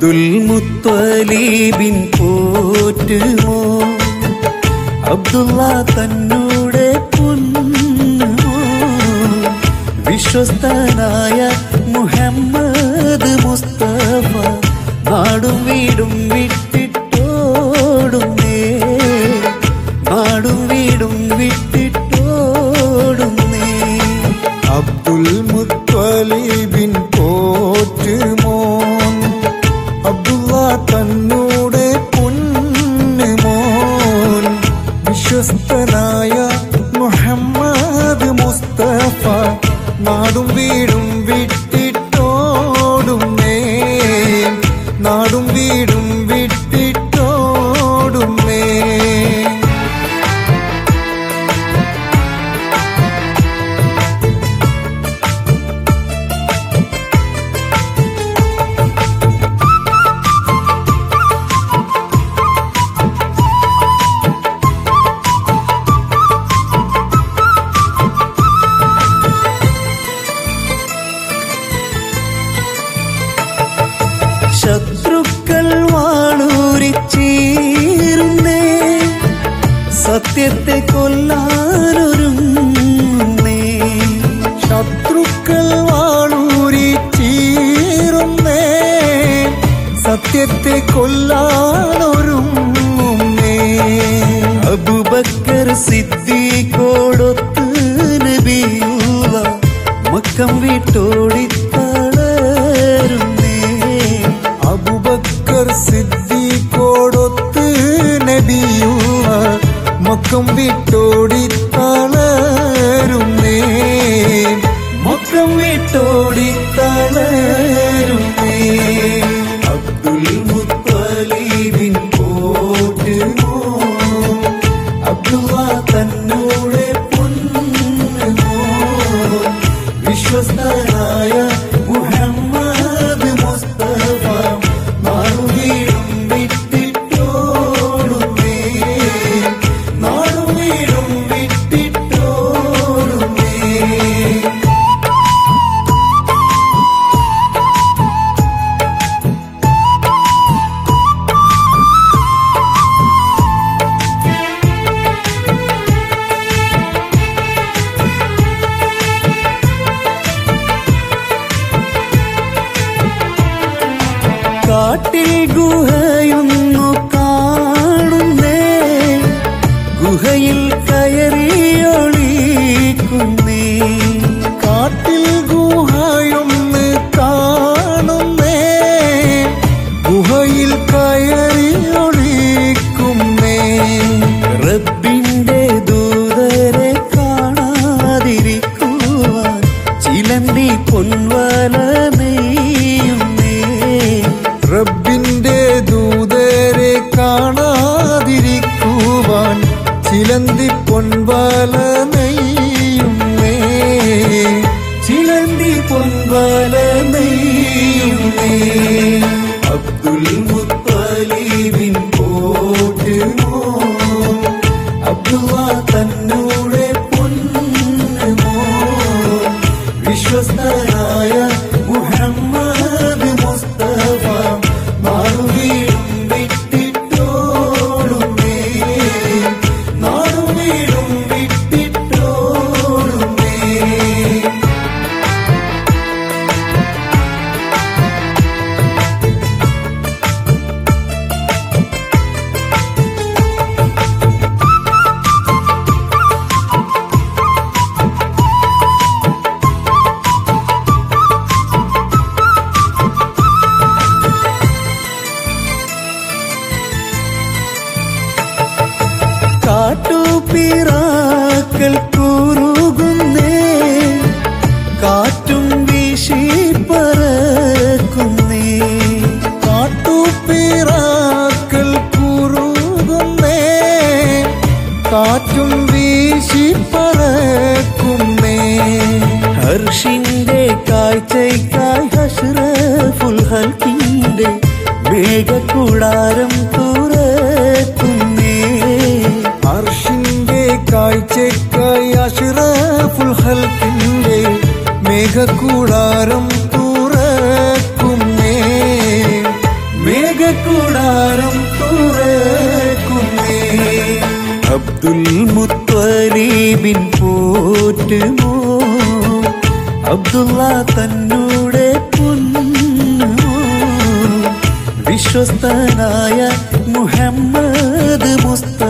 അബ്ദുൽ മുത്വലീബിൻ പോറ്റുമോ അബ്ദുള്ള തന്നൂടെ പൊന്നുമോ വിശ്വസ്തനായ മുഹമ്മദ് മുസ്തഫ നാടും വീടും വിട്ടിട്ടോടുന്നേ നാടും വീടും വിട്ടിട്ടോടുന്നേ അബ്ദുൽ മുത്വലിബിൻ പോറ്റുമോൻ അബ്ദുള്ള തന്നൂടെ പൊന്നുമോൻ വിശ്വസ്തനായ മുഹമ്മദ് മുസ്തഫ നാടും വീടും വിട്ടിട്ടോടുന്നേ നാടും വീടും വിട്ടിട്ടോടുന്നേ ശത്രുക്കൾ വാളൂരിച്ചീരുന്നേ സത്യത്തെ കൊല്ലാനൊരുങ്ങുന്നേ ശത്രുക്കൾ വാളൂരി ചീറുന്നേ സത്യത്തെ കൊല്ലാനൊരുങ്ങുന്നേ അബുബക്കർ സിദ്ദീഖോടൊത്ത് നബിയുള്ള മക്കം വിട്ടോടി തളരുന്നേ അബുബക്കർ സിദ്ദീഖോടൊത്ത് നബിയുവ മക്കം വിട്ടോടി തളരുന്നേ മക്കം വിട്ടോടി തളരുന്നേ അബ്ദുൽ മുത്തലീബിൻ പോറ്റുമോ അബ്ദുള്ള തന്നോടെ പൊന്നുമോ വിശ്വസ്തനായ മുഹമ്മദ് മുസ്തഫ നാടുവീടും വിട്ടിട്ടോടുന്നേ നാടുവീടും വിട്ടിട്ടോടുന്നേ കാട്ടിൽ ഗുഹയൊന്നു കാണുന്നേ ഗുഹയിൽ കയറിയൊളിക്കുന്നേ കാട്ടിൽ ഗുഹയൊന്ന് കാണുന്നേ ഗുഹയിൽ കയറി ഒളിക്കുന്നേ റബ്ബിന്റെ ദൂതരെ കാണാതിരിക്കുവാൻ ചിലന്തി പൊൻവല നെയ്യുന്നേ റബ്ബിന്റെ ദൂതരെ കാണാതിരിക്കുവാൻ ചിലന്തി പൊൻപാല നെയ്യുന്നേ ചിലന്തി പൊൻവല നെയ്യുന്നേ അബ്ദുൽ മുത്തലീബിൻ പോറ്റുമോ അബ്ദുള്ള തന്നോടെ പൊന്നുമോ വിശ്വസ്തനായ മുഹമ്മദ് മുസ്തഫ നാടുവീടും വിട്ടിട്ടോടുന്നേ നാടുവീടും വിട്ടിട്ടോടുന്നേ കാട്ടുപിറാക്കൾ കുറുകുന്നേ കാറ്റും വീശി പറക്കുന്നേ കാട്ടുപീറാക്കൾ കുറുകുന്നേ കാറ്റും വീശി പറക്കുന്നേ ഹർഷിന്റെ കാഴ്ചയ്ക്കായി ഹഷ്റഫുൽ ഹൽക്കിന്റെ മേഘകൂടാരം തുറക്കുന്നേ അർഷിന്റെ കാഴ്ചക്കായി അഷ്റഫുൽ ഹൽക്കിന്റെ മേഘക്കൂടാരം തുറക്കുന്നേ അബ്ദുൽ മുത്വലീബിൻ പോറ്റുമോ അബ്ദുള്ള തന്നൂടെ പൊന്നുമോ വിശ്വസ്തനായ മുഹമ്മദ് മുസ്തഫ